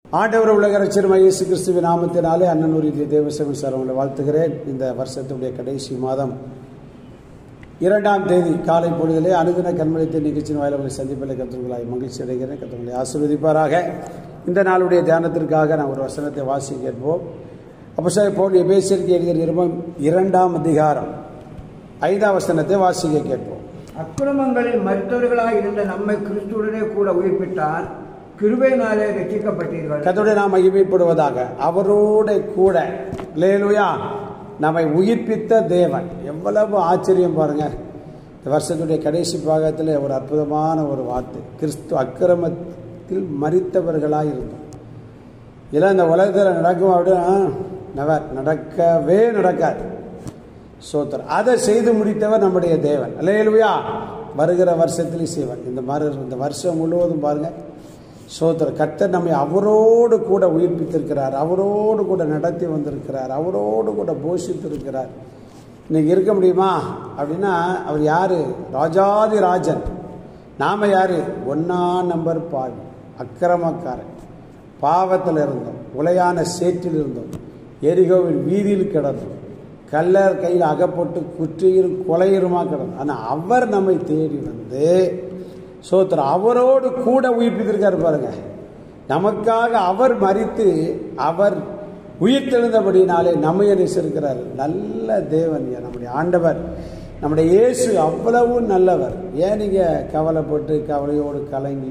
ஆண்டவர் உலக ரட்சர் இயேசு கிறிஸ்துவின் நாமத்தினாலே அண்ணன் ஒரு தேவசேவன் சார் உங்களை வாழ்த்துகிறேன் இந்த வருஷத்துடைய கடைசி மாதம் இரண்டாம் தேதி காலை பொழுதிலே அனுதின கண்மணித்த நிகழ்ச்சியின் வாயில உங்களை சந்திப்பில் கற்றுக்களாய் மகிழ்ச்சி அடைகிறேன் கற்றுக்களை ஆசீர்வதிப்பாராக இந்த நாளுடைய தியானத்திற்காக நான் ஒரு வசனத்தை வாசி கேட்போம் அப்போ சார் போல் எபேசியருக்கு எழுதிய நிருபம் இரண்டாம் அதிகாரம் ஐந்தாம் வசனத்தை வாசிக்க கேட்போம் அக்கிரமங்களில் மருத்துவர்களாக இருந்த நம்மை கிறிஸ்துடனே கூட உயிர்ப்பித்தார் கிருபையினாலே ரட்சிக்கப்பட்டீர்கள் கத்தோட நாம் மகிமைப்படுவதாக அவரோட கூட லேலுயா நம்மை உயிர்ப்பித்த தேவன் எவ்வளவு ஆச்சரியம் பாருங்க இந்த வருஷத்துடைய கடைசி பாகத்தில் ஒரு அற்புதமான ஒரு வார்த்தை கிறிஸ்து அக்கிரமத்தில் மறித்தவர்களாக இருந்தோம் இல்லை இந்த உலகத்தில் நடக்கும் அப்படின்னா நவர் நடக்கவே நடக்காது சோத்திரம் அதை செய்து முடித்தவர் நம்முடைய தேவன் அல்லேலுயா வருகிற வருஷத்திலே செய்வார் இந்த மறு இந்த வருஷம் முழுவதும் பாருங்க சோத்திர கர்த்தர் நம்மை அவரோடு கூட உயிர்ப்பித்திருக்கிறார் அவரோடு கூட நடத்தி வந்திருக்கிறார் அவரோடு கூட போஷித்திருக்கிறார் இன்னைக்கு இருக்க முடியுமா அப்படின்னா அவர் யாரு ராஜாதி ராஜன் நாம யாரு ஒன்னா நம்பர் பாவி அக்கிரமக்காரன் பாவத்தில் இருந்தோம் உலையான சேற்றில் இருந்தோம் எரிகோவின் வீதியில் கிடந்தோம் கல்லர் கையில் அகப்பட்டு குற்றியும் கொலையுமா கிடந்தோம் ஆனால் அவர் நம்மை தேடி வந்து சோத்திரம் அவரோடு கூட உயிர்ப்பித்திருக்காரு பாருங்க நமக்காக அவர் மறித்து அவர் உயிர் தெழுந்தபடினாலே நம்மை நேசிருக்கிறார் நல்ல தேவன் ஐயா, நம்முடைய ஆண்டவர் நம்முடைய இயேசு அவ்வளவு நல்லவர் ஏன் நீங்கள் கவலைப்பட்டு கவலையோடு கலங்கி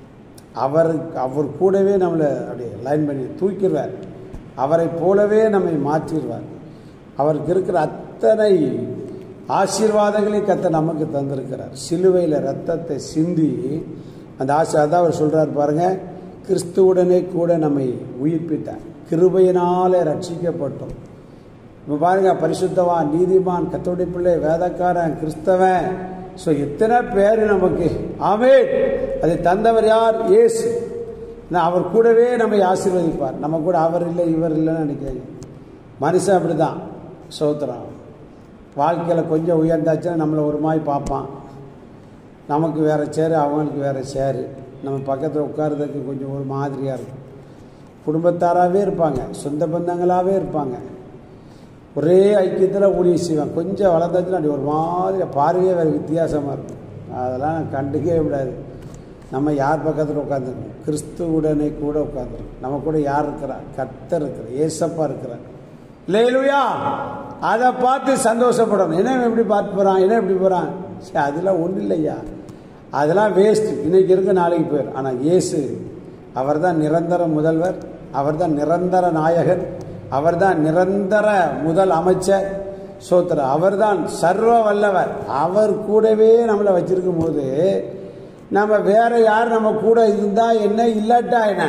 அவர் அவர் கூடவே நம்மளை அப்படியே லைன் பண்ணி தூக்கிடுவார் அவரை போலவே நம்மை மாற்றிடுவார் அவருக்கு இருக்கிற அத்தனை ஆசீர்வாதங்களை கத்த நமக்கு தந்திருக்கிறார் சிலுவையில் ரத்தத்தை சிந்தி அந்த ஆசை அதான் அவர் சொல்கிறார் பாருங்க கிறிஸ்துவுடனே கூட நம்மை உயிர்ப்பித்தார் கிருபையினாலே ரட்சிக்கப்பட்டோம் இப்போ பாருங்க பரிசுத்தவான் நீதிமான் கத்தோடி பிள்ளை வேதக்காரன் கிறிஸ்தவன் ஸோ எத்தனை பேர் நமக்கு ஆமே அதை தந்தவர் யார் இயேசு நான் அவர் கூடவே நம்மை ஆசீர்வதிப்பார் நம்ம கூட அவர் இல்லை இவர் இல்லைன்னு நினைக்கிறீங்க மனுஷன் அப்படி தான் சோத்திரம் வாழ்க்கையில் கொஞ்சம் உயர்ந்தாச்சுன்னா நம்மளை ஒரு மாதிரி பார்ப்பான் நமக்கு வேறு சேரு அவங்களுக்கு வேறு சேரு நம்ம பக்கத்தில் உட்கார்றதுக்கு கொஞ்சம் ஒரு மாதிரியாக இருக்கும் குடும்பத்தாராகவே இருப்பாங்க சொந்த பந்தங்களாகவே இருப்பாங்க ஒரே ஐக்கியத்தில் ஊழியம் செய்வாங்க கொஞ்சம் வளர்ந்தாச்சுன்னா அப்படி ஒரு மாதிரி பார்வையே வேறு வித்தியாசமாக இருக்கும் அதெல்லாம் நான் கண்டுக்கவே விடாது நம்ம யார் பக்கத்தில் உட்காந்துருக்கோம் கிறிஸ்துவுடனே கூட உட்காந்துருக்கோம் நம்ம கூட யார் இருக்கிறா கர்த்தர் இருக்கிறார் ஏசப்பா இருக்கிறார் இல்லையா அதை பார்த்து சந்தோஷப்படணும் என்ன இவன் இப்படி பார்த்து போகிறான் என்ன இப்படி போகிறான் சரி அதெல்லாம் ஒன்றும் இல்லையா அதெல்லாம் வேஸ்ட் இன்னைக்கு இருக்க நாளைக்கு போயிடும் ஆனால் இயேசு அவர் தான் நிரந்தர முதல்வர் அவர் தான் நிரந்தர நாயகன் அவர் தான் நிரந்தர முதல் அமைச்சர் சோத்திர அவர் தான் சர்வ வல்லவர் அவர் கூடவே நம்மளை வச்சிருக்கும் போது நம்ம வேற யார் நம்ம கூட இருந்தா என்ன இல்லாட்டா என்ன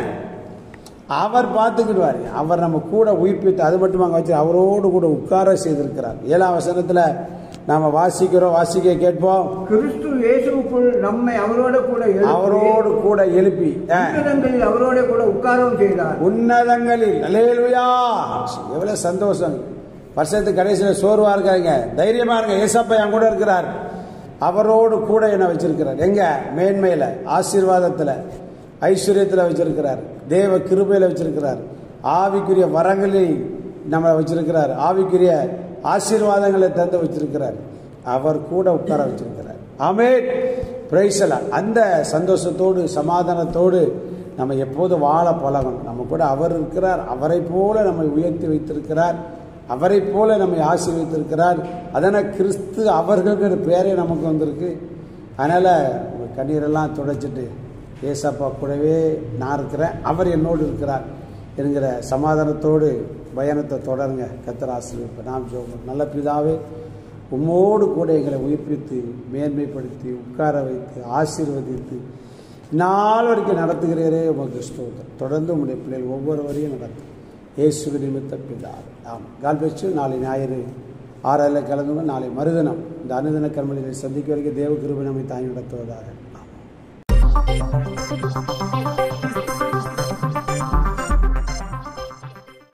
அவர் பார்த்துக்கிடுவார் அவர் நம்ம கூட உயிர்ப்பித்து அது மட்டும் அங்கே வச்சு அவரோடு கூட உட்கார செய்திருக்கிறார் ஏழாம் வசனத்தில் நாம் வாசிக்கிறோம் வாசிக்க கேட்போம் கிறிஸ்து இயேசுக்குள் நம்மை அவரோட கூட எழுப்பி, அவரோடு கூட எழுப்பி ஆ, உன்னதங்களில் அவரோட கூட உட்காரவும் செய்தார் உன்னதங்களில் அல்லேலுயா எவ்வளவு சந்தோஷம் வருஷத்துக்கு கடைசியில் சோர்வா இருக்காங்க தைரியமா இருங்க ஏசப்பா என் கூட இருக்கிறார் அவரோடு கூட என்ன வச்சிருக்கிறார் எங்க மேன்மையில ஆசீர்வாதத்துல ஐஸ்வர்யத்தில் வச்சிருக்கிறார் தேவ கிருபையில வச்சிருக்கிறார் ஆவிக்குரிய வரங்களில் நம்மளை வச்சிருக்கிறார் ஆவிக்குரிய ஆசீர்வாதங்களை தந்து வச்சிருக்கிறார் அவர் கூட உட்கார வச்சிருக்கிறார் ஆமே பிரைசலா அந்த சந்தோஷத்தோடு சமாதானத்தோடு நம்ம எப்போதும் வாழ பழகணும் நம்ம கூட அவர் இருக்கிறார் அவரை போல நம்மை உயர்த்தி வைத்திருக்கிறார் அவரை போல நம்மை ஆசீர்வதித்திருக்கிறார் அதனால் கிறிஸ்து அவர்கள்ங்கிற பேரே நமக்கு வந்திருக்கு அதனால் உங்க கண்ணீரெல்லாம் துடைச்சிட்டு ஏசப்பா கூடவே நான் இருக்கிறேன் அவர் என்னோடு இருக்கிறார் என்கிற சமாதானத்தோடு பயணத்தை தொடருங்க கத்தர் ஆசீர்வதிப்பேன் நாம் ஜோபம் நல்ல பிதாவே உம்மோடு கூட எங்களை உயிர்ப்பித்து மேன்மைப்படுத்தி உட்கார வைத்து ஆசீர்வதித்து நாள் வரைக்கும் நடத்துகிறீரே உமக்கு ஸ்தோத்திரம் தொடர்ந்து உங்களுடைய பிள்ளைகள் ஒவ்வொருவரையும் நடத்தும் இயேசு நிமித்த பிதாவே ஆம் கால் பெற்று நாளை ஞாயிறு ஆறாயில் கலந்துங்க நாளை மறுதினம் இந்த அனுதின கர்மலிகளை சந்திக்க வரைக்கும் தேவ கிருபை நம்மை தாங்கி நடத்துவதாக ஆமாம்